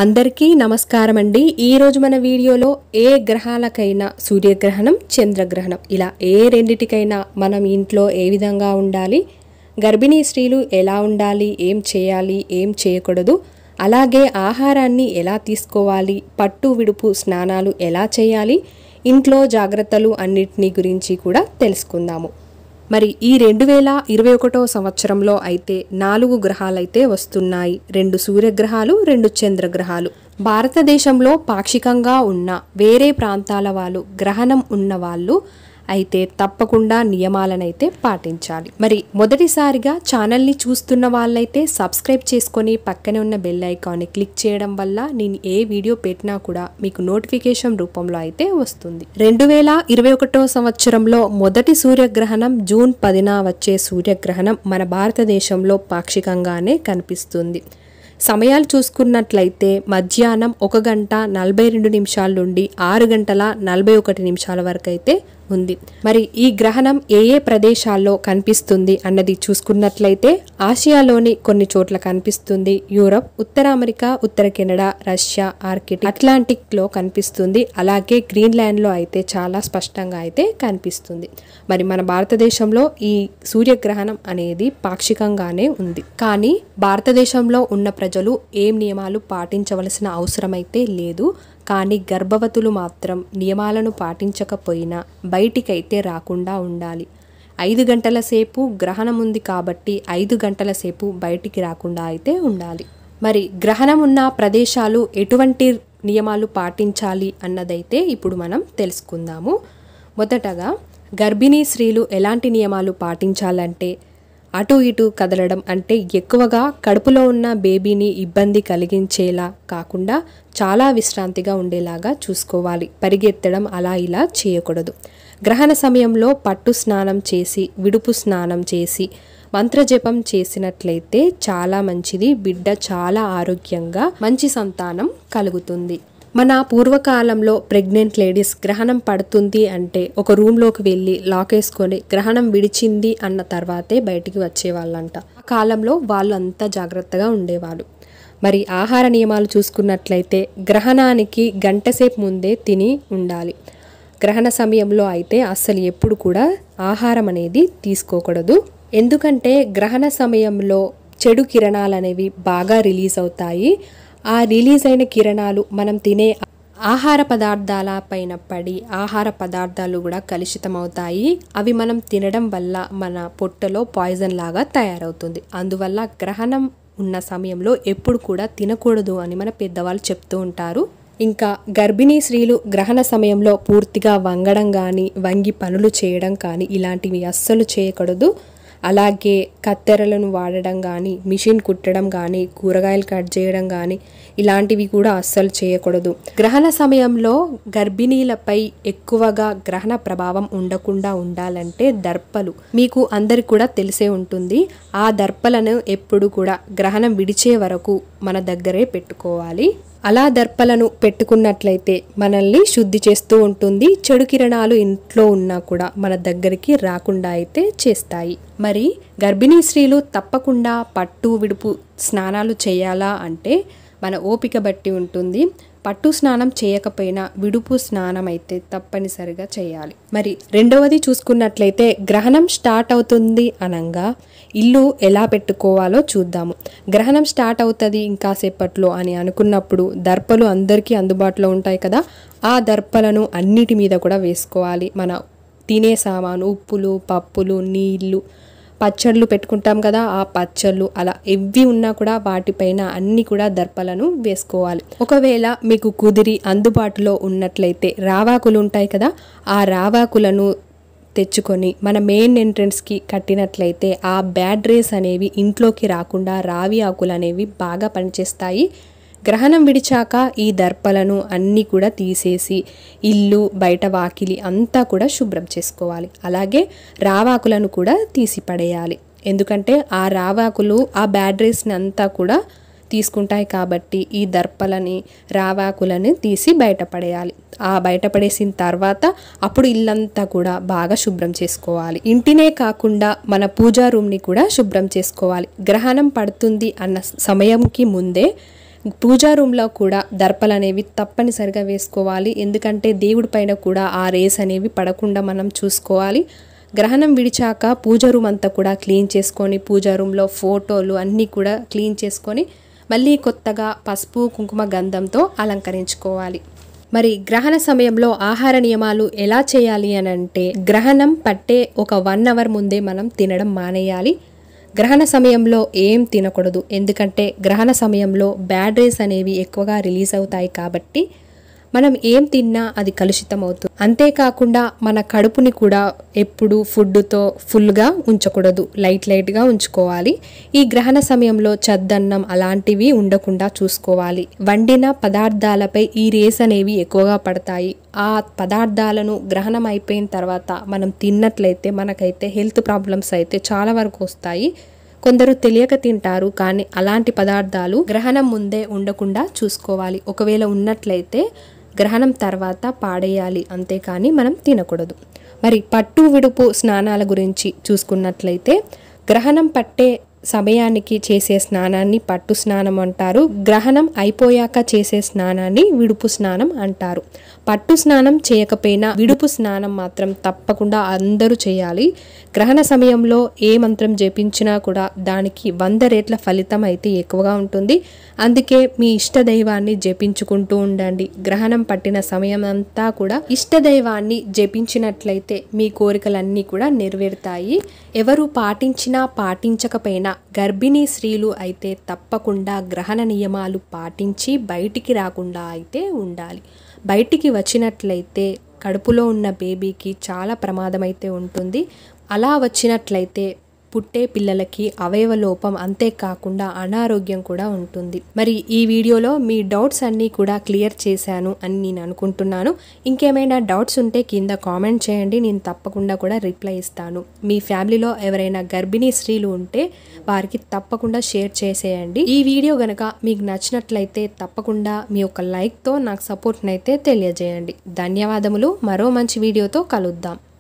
అందరికీ నమస్కారం అండి ఈరోజు మన వీడియోలో ఏ గ్రహాలకైనా సూర్యగ్రహణం చంద్రగ్రహణం ఇలా ఏ రెండిటికైనా మనం ఇంట్లో ఏ విధంగా ఉండాలి గర్భిణీ స్త్రీలు ఎలా ఉండాలి ఏం చేయాలి ఏం చేయకూడదు అలాగే ఆహారాన్ని ఎలా తీసుకోవాలి పట్టు విడుపు స్నానాలు ఎలా చేయాలి ఇంట్లో జాగ్రత్తలు అన్నిటినీ గురించి కూడా తెలుసుకుందాము మరి ఈ రెండు వేల ఇరవై ఒకటో సంవత్సరంలో అయితే నాలుగు గ్రహాలైతే వస్తున్నాయి రెండు సూర్యగ్రహాలు రెండు చంద్రగ్రహాలు భారతదేశంలో పాక్షికంగా ఉన్న వేరే ప్రాంతాల వాళ్ళు గ్రహణం ఉన్న వాళ్ళు అయితే తప్పకుండా నియమాలనైతే పాటించాలి మరి మొదటిసారిగా ఛానల్ని చూస్తున్న వాళ్ళైతే సబ్స్క్రైబ్ చేసుకొని పక్కనే ఉన్న బెల్ ఐకాన్ని క్లిక్ చేయడం వల్ల నేను ఏ వీడియో పెట్టినా కూడా మీకు నోటిఫికేషన్ రూపంలో అయితే వస్తుంది రెండు వేల ఇరవై ఒకటో సంవత్సరంలో మొదటి సూర్యగ్రహణం జూన్ పదిన వచ్చే సూర్యగ్రహణం మన భారతదేశంలో పాక్షికంగానే కనిపిస్తుంది సమయాలు చూసుకున్నట్లయితే మధ్యాహ్నం ఒక గంట నలభై రెండు నిమిషాల నుండి ఆరు గంటల నలభై ఒకటి నిమిషాల వరకు అయితే ఉంది మరి ఈ గ్రహణం ఏ ఏ ప్రదేశాల్లో కనిపిస్తుంది అన్నది చూసుకున్నట్లయితే ఆసియాలోని కొన్ని చోట్ల కనిపిస్తుంది యూరప్ ఉత్తర అమెరికా ఉత్తర కెనడా రష్యా ఆర్కిటిక్ అట్లాంటిక్ లో కనిపిస్తుంది అలాగే గ్రీన్లాండ్ లో అయితే చాలా స్పష్టంగా అయితే కనిపిస్తుంది మరి మన భారతదేశంలో ఈ సూర్యగ్రహణం అనేది పాక్షికంగానే ఉంది కానీ భారతదేశంలో ఉన్న ప్రజలు ఏం నియమాలు పాటించవలసిన అవసరం అయితే లేదు కానీ గర్భవతులు మాత్రం నియమాలను పాటించకపోయినా బయటికైతే రాకుండా ఉండాలి ఐదు గంటల సేపు గ్రహణం ఉంది కాబట్టి ఐదు గంటల సేపు బయటికి రాకుండా అయితే ఉండాలి మరి గ్రహణం ఉన్న ప్రదేశాలు ఎటువంటి నియమాలు పాటించాలి అన్నదైతే ఇప్పుడు మనం తెలుసుకుందాము మొదటగా గర్భిణీ స్త్రీలు ఎలాంటి నియమాలు పాటించాలంటే అటు ఇటు కదలడం అంటే ఎక్కువగా కడుపులో ఉన్న బేబీని ఇబ్బంది కలిగించేలా కాకుండా చాలా విశ్రాంతిగా ఉండేలాగా చూసుకోవాలి పరిగెత్తడం అలా ఇలా చేయకూడదు గ్రహణ సమయంలో పట్టు స్నానం చేసి విడుపు స్నానం చేసి మంత్రజపం చేసినట్లయితే చాలా మంచిది బిడ్డ చాలా ఆరోగ్యంగా మంచి సంతానం కలుగుతుంది మన పూర్వకాలంలో ప్రెగ్నెంట్ లేడీస్ గ్రహణం పడుతుంది అంటే ఒక రూమ్లోకి వెళ్ళి లాక్ వేసుకొని గ్రహణం విడిచింది అన్న తర్వాతే బయటికి వచ్చేవాళ్ళంట ఆ కాలంలో వాళ్ళు అంతా జాగ్రత్తగా ఉండేవాళ్ళు మరి ఆహార నియమాలు చూసుకున్నట్లయితే గ్రహణానికి గంటసేపు ముందే తిని ఉండాలి గ్రహణ సమయంలో అయితే అస్సలు ఎప్పుడు కూడా ఆహారం అనేది తీసుకోకూడదు ఎందుకంటే గ్రహణ సమయంలో చెడు కిరణాలు అనేవి బాగా రిలీజ్ అవుతాయి ఆ రిలీజ్ అయిన కిరణాలు మనం తినే ఆహార పదార్థాల పైన పడి ఆహార పదార్థాలు కూడా కలుషితమవుతాయి అవి మనం తినడం వల్ల మన పొట్టలో పాయిజన్ లాగా తయారవుతుంది అందువల్ల గ్రహణం ఉన్న సమయంలో ఎప్పుడు కూడా తినకూడదు అని మన పెద్దవాళ్ళు చెప్తూ ఉంటారు ఇంకా గర్భిణీ స్త్రీలు గ్రహణ సమయంలో పూర్తిగా వంగడం కానీ వంగి పనులు చేయడం కానీ ఇలాంటివి అస్సలు చేయకూడదు అలాగే కత్తెరలను వాడడం కానీ మిషన్ కుట్టడం కానీ కూరగాయలు కట్ చేయడం కానీ ఇలాంటివి కూడా అస్సలు చేయకూడదు గ్రహణ సమయంలో గర్భిణీలపై ఎక్కువగా గ్రహణ ప్రభావం ఉండకుండా ఉండాలంటే దర్పలు మీకు అందరికి కూడా తెలిసే ఉంటుంది ఆ దర్పలను ఎప్పుడు కూడా గ్రహణం విడిచే వరకు మన దగ్గరే పెట్టుకోవాలి అలా దర్పలను పెట్టుకున్నట్లయితే మనల్ని శుద్ధి చేస్తూ ఉంటుంది చెడు కిరణాలు ఇంట్లో ఉన్నా కూడా మన దగ్గరికి రాకుండా అయితే చేస్తాయి మరి గర్భిణీ స్త్రీలు తప్పకుండా పట్టు విడుపు స్నానాలు చేయాలా అంటే మన ఓపిక బట్టి ఉంటుంది పట్టు స్నానం చేయకపోయినా విడుపు స్నానం అయితే తప్పనిసరిగా చేయాలి మరి రెండవది చూసుకున్నట్లయితే గ్రహణం స్టార్ట్ అవుతుంది అనంగా ఇల్లు ఎలా పెట్టుకోవాలో చూద్దాము గ్రహణం స్టార్ట్ అవుతుంది ఇంకాసేపట్లో అని అనుకున్నప్పుడు దర్పలు అందరికీ అందుబాటులో ఉంటాయి కదా ఆ దర్పలను అన్నిటి మీద కూడా వేసుకోవాలి మన తినే సామాను ఉప్పులు పప్పులు నీళ్లు పచ్చళ్ళు పెట్టుకుంటాం కదా ఆ పచ్చళ్ళు అలా ఎవ్వి ఉన్నా కూడా వాటిపైన అన్ని కూడా దర్పలను వేసుకోవాలి ఒకవేళ మీకు కుదిరి అందుబాటులో ఉన్నట్లయితే రావాకులు ఉంటాయి కదా ఆ రావాకులను తెచ్చుకొని మన మెయిన్ ఎంట్రన్స్కి కట్టినట్లయితే ఆ బ్యాడ్ రేస్ అనేవి ఇంట్లోకి రాకుండా రావి ఆకులు అనేవి బాగా పనిచేస్తాయి గ్రహణం విడిచాక ఈ దర్పలను అన్నీ కూడా తీసేసి ఇల్లు బయట వాకిలి అంతా కూడా శుభ్రం చేసుకోవాలి అలాగే రావాకులను కూడా తీసి పడేయాలి ఎందుకంటే ఆ రావాకులు ఆ బ్యాడ్ రేస్ని అంతా కూడా తీసుకుంటాయి కాబట్టి ఈ దర్పలని రావాకులని తీసి బయటపడేయాలి ఆ బయటపడేసిన తర్వాత అప్పుడు ఇల్లంతా కూడా బాగా శుభ్రం చేసుకోవాలి ఇంటినే కాకుండా మన పూజా రూమ్ని కూడా శుభ్రం చేసుకోవాలి గ్రహణం పడుతుంది అన్న సమయంకి ముందే పూజా రూమ్లో కూడా దర్పలు అనేవి తప్పనిసరిగా వేసుకోవాలి ఎందుకంటే దేవుడి పైన కూడా ఆ రేస్ అనేవి పడకుండా మనం చూసుకోవాలి గ్రహణం విడిచాక పూజ రూమ్ అంతా కూడా క్లీన్ చేసుకొని పూజా రూమ్లో ఫోటోలు అన్నీ కూడా క్లీన్ చేసుకొని మళ్ళీ కొత్తగా పసుపు కుంకుమ గంధంతో అలంకరించుకోవాలి మరి గ్రహణ సమయంలో ఆహార నియమాలు ఎలా చేయాలి అని అంటే గ్రహణం పట్టే ఒక వన్ అవర్ ముందే మనం తినడం మానేయాలి గ్రహణ సమయంలో ఏం తినకూడదు ఎందుకంటే గ్రహణ సమయంలో బ్యాడ్ రేస్ అనేవి ఎక్కువగా రిలీజ్ అవుతాయి కాబట్టి మనం ఏం తిన్నా అది కలుషితం అవుతుంది అంతేకాకుండా మన కడుపుని కూడా ఎప్పుడు ఫుడ్తో ఫుల్గా ఉంచకూడదు లైట్ లైట్గా ఉంచుకోవాలి ఈ గ్రహణ సమయంలో చద్దన్నం అలాంటివి ఉండకుండా చూసుకోవాలి వండిన పదార్థాలపై ఈ రేస్ అనేవి ఎక్కువగా పడతాయి ఆ పదార్థాలను గ్రహణం అయిపోయిన తర్వాత మనం తిన్నట్లయితే మనకైతే హెల్త్ ప్రాబ్లమ్స్ అయితే చాలా వరకు వస్తాయి కొందరు తెలియక తింటారు కానీ అలాంటి పదార్థాలు గ్రహణం ముందే ఉండకుండా చూసుకోవాలి ఒకవేళ ఉన్నట్లయితే గ్రహణం తర్వాత పాడేయాలి అంతేకాని మనం తినకూడదు మరి పట్టు విడుపు స్నానాల గురించి చూసుకున్నట్లయితే గ్రహణం పట్టే సమయానికి చేసే స్నానాన్ని పట్టు స్నానం అంటారు గ్రహణం అయిపోయాక చేసే స్నానాన్ని విడుపు స్నానం అంటారు పట్టు స్నానం చేయకపోయినా విడుపు స్నానం మాత్రం తప్పకుండా అందరూ చేయాలి గ్రహణ సమయంలో ఏ మంత్రం జపించినా కూడా దానికి వంద రేట్ల ఫలితం అయితే ఎక్కువగా ఉంటుంది అందుకే మీ ఇష్ట దైవాన్ని జపించుకుంటూ ఉండండి గ్రహణం పట్టిన సమయం అంతా కూడా ఇష్ట దైవాన్ని జపించినట్లయితే మీ కోరికలన్నీ కూడా నెరవేరుతాయి ఎవరు పాటించినా పాటించకపోయినా గర్భిణీ స్త్రీలు అయితే తప్పకుండా గ్రహణ నియమాలు పాటించి బయటికి రాకుండా అయితే ఉండాలి బయటికి వచ్చినట్లయితే కడుపులో ఉన్న బేబీకి చాలా ప్రమాదం అయితే ఉంటుంది అలా వచ్చినట్లయితే పుట్టే పిల్లలకి అవయవ లోపం అంతేకాకుండా అనారోగ్యం కూడా ఉంటుంది మరి ఈ వీడియోలో మీ డౌట్స్ అన్నీ కూడా క్లియర్ చేశాను అని నేను అనుకుంటున్నాను ఇంకేమైనా డౌట్స్ ఉంటే కింద కామెంట్ చేయండి నేను తప్పకుండా కూడా రిప్లై ఇస్తాను మీ ఫ్యామిలీలో ఎవరైనా గర్భిణీ స్త్రీలు ఉంటే వారికి తప్పకుండా షేర్ చేసేయండి ఈ వీడియో గనక మీకు నచ్చినట్లయితే తప్పకుండా మీ యొక్క లైక్తో నాకు సపోర్ట్నైతే తెలియజేయండి ధన్యవాదములు మరో మంచి వీడియోతో కలుద్దాం